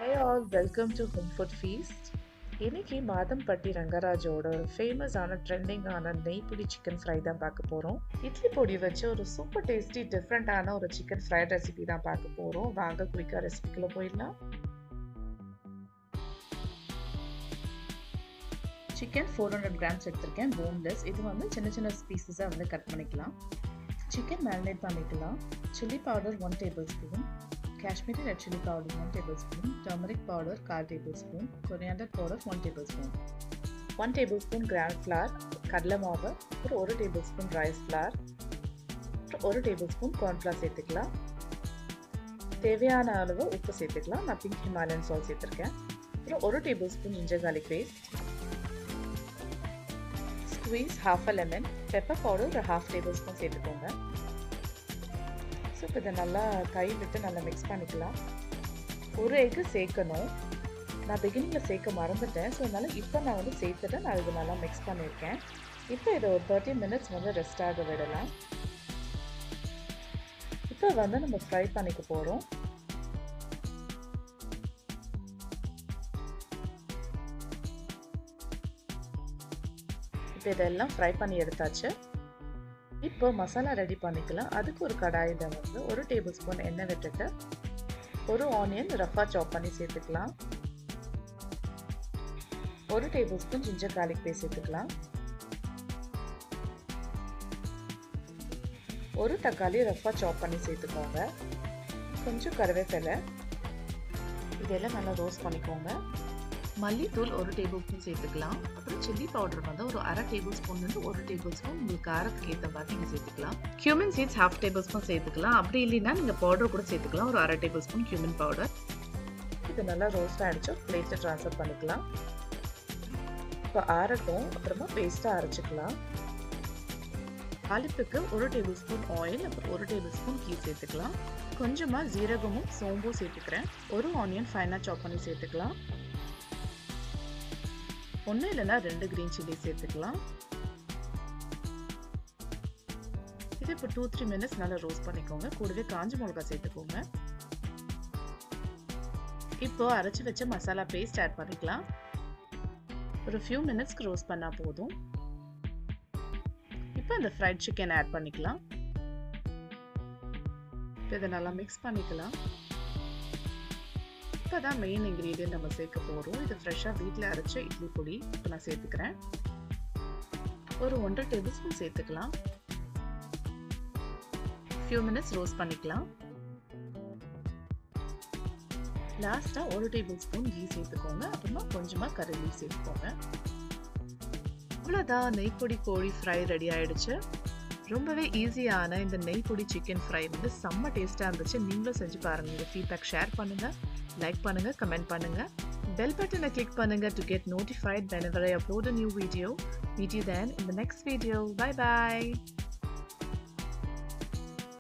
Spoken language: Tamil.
Hey all welcome to home food feast இன்னைக்கு மாதம்பட்டி ரங்கராஜோட ஃபேமஸான ட்ரெண்டிங்கான நெய்புடி சிக்கன் ஃப்ரை தான் பார்க்க போகிறோம் இட்லி பொடி வச்சு ஒரு சூப்பர் டேஸ்டி டிஃப்ரெண்ட்டான ஒரு சிக்கன் ஃப்ரைட் ரெசிபி தான் பார்க்க போகிறோம் வாங்க குயிக்காக ரெசிபிக்குள்ளே போயிடலாம் சிக்கன் ஃபோர் ஹண்ட்ரட் கிராம்ஸ் எடுத்திருக்கேன் போன்லெஸ் இது வந்து சின்ன சின்ன பீசஸாக வந்து கட் பண்ணிக்கலாம் சிக்கன் மேரினேட் பண்ணிக்கலாம் chilli powder one tablespoon Kashmiri red chilli powder one tablespoon turmeric powder கால் tablespoon coriander powder one tablespoon one tablespoon gram flour கடலை மாவு அப்புறம் ஒரு டேபிள் ஸ்பூன் ரைஸ் ஃப்ளார் அப்புறம் ஒரு டேபிள் ஸ்பூன் கார்ன்ஃப்ளார் சேர்த்துக்கலாம் தேவையான அளவு உப்பு சேர்த்துக்கலாம் நான் பிங்க் ஹிமாலயன் சால் சேர்த்துருக்கேன் அப்புறம் ஒரு tablespoon ginger garlic paste squeeze half a lemon pepper powder ஒரு ஹாஃப் டேபிள் ஸ்பூன் சேர்த்துக்கோங்க ஸோ இப்போ இதை நல்லா கை விட்டு நல்லா மிக்ஸ் பண்ணிக்கலாம் ஒரு எக்கு சேர்க்கணும் நான் பிகினிங்கில் சேர்க்க மறந்துட்டேன் ஸோ அதனால் இப்போ நான் வந்து சேர்த்துட்டு நான் இது நல்லா மிக்ஸ் பண்ணியிருக்கேன் இப்போ இதை ஒரு தேர்ட்டி மினிட்ஸ் வந்து ரெஸ்ட் ஆக விடலாம் இப்போ வந்து நம்ம ஃப்ரை பண்ணிக்க போகிறோம் இப்போ இதெல்லாம் ஃப்ரை பண்ணி எடுத்தாச்சு இப்போ மசாலா ரெடி பண்ணிக்கலாம் அதுக்கு ஒரு கடாயில் வந்து ஒரு டேபிள் ஸ்பூன் எண்ணெய் விட்டுட்டு ஒரு ஆனியன் ரஃபாக சாப் பண்ணி சேர்த்துக்கலாம் ஒரு tablespoon ginger garlic paste சேர்த்துக்கலாம் ஒரு தக்காளி ரஃபாக சாப் பண்ணி சேர்த்துக்கோங்க கொஞ்சம் கருவேப்பிலை இதெல்லாம் நல்லா ரோஸ்ட் பண்ணிக்கோங்க மல்லித்தூள் ஒரு டேபிள் ஸ்பூன் சேர்த்துக்கலாம் அப்புறம் சில்லி பவுடர் வந்து ஒரு அரை டேபிள் ஸ்பூன்லேருந்து ஒரு டேபிள் ஸ்பூன் உங்களுக்கு காரத்துக்கு ஏற்ற மாதிரி நீங்கள் சேர்த்துக்கலாம் cumin seeds half tablespoon சேர்த்துக்கலாம் அப்படி இல்லைன்னா நீங்கள் பவுடர் கூட சேர்த்துக்கலாம் ஒரு அரை டேபிள் ஸ்பூன் கியூமின் பவுடர் இது நல்லா ரோஸ்ட் ஆகிடுச்சு பிளேட்டில் ட்ரான்ஸ்ஃபர் பண்ணிக்கலாம் இப்போ ஆறட்டும் அப்புறமா பேஸ்ட்டாக அரைச்சிக்கலாம் தாளிப்புக்கு ஒரு டேபிள் ஸ்பூன் ஆயில் அப்புறம் ஒரு டேபிள் ஸ்பூன் கீ சேர்த்துக்கலாம் கொஞ்சமாக ஜீரகமும் சோம்பும் சேர்த்துக்கிறேன் ஒரு ஆனியன் ஃபைனாக சாப் பண்ணி சேர்த்துக்கலாம் ஒன்று இல்லைன்னா ரெண்டு க்ரீன் சில்லி சேர்த்துக்கலாம் இது இப்போ டூ த்ரீ மினிட்ஸ் நல்லா ரோஸ்ட் பண்ணிக்கோங்க கூடவே காஞ்சி மிளகா சேர்த்துக்கோங்க இப்போ அரைச்சி வச்ச மசாலா பேஸ்ட் ஆட் பண்ணிக்கலாம் ஒரு ஃபியூ மினிட்ஸ்க்கு ரோஸ்ட் பண்ணால் போதும் இப்போ இந்த ஃப்ரைட் சிக்கன் ஆட் பண்ணிக்கலாம் இப்போ இதை நல்லா மிக்ஸ் பண்ணிக்கலாம் இப்போ தான் மெயின் இன்க்ரீடியன்ட் நம்ம சேர்க்க போகிறோம் இது ஃப்ரெஷ்ஷாக வீட்டில் அரைச்ச இட்லி பொடி இப்போ நான் சேர்த்துக்கிறேன் ஒரு ஒன்றரை டேபிள் ஸ்பூன் சேர்த்துக்கலாம் ஃபியூ மினிட்ஸ் ரோஸ்ட் பண்ணிக்கலாம் லாஸ்ட்டாக ஒரு டேபிள் ஸ்பூன் கீ சேர்த்துக்கோங்க அப்புறமா கொஞ்சமாக கறி லீவ் சேர்த்துக்கோங்க அவ்வளோதான் நெய்ப்பொடி கோழி ஃப்ரை ரெடி ஆயிடுச்சு ரொம்பவே ஈஸியான இந்த நெய்ப்பொடி சிக்கன் ஃப்ரை வந்து செம்ம டேஸ்ட்டாக இருந்துச்சு நீங்களும் செஞ்சு பாருங்கள் உங்கள் ஃபீட்பேக் ஷேர் பண்ணுங்கள் லைக் பண்ணுங்கள் கமெண்ட் பண்ணுங்கள் பெல் பட்டனை கிளிக் பண்ணுங்கள் to get notified whenever I upload a new video. Meet you then in the next video. Bye bye.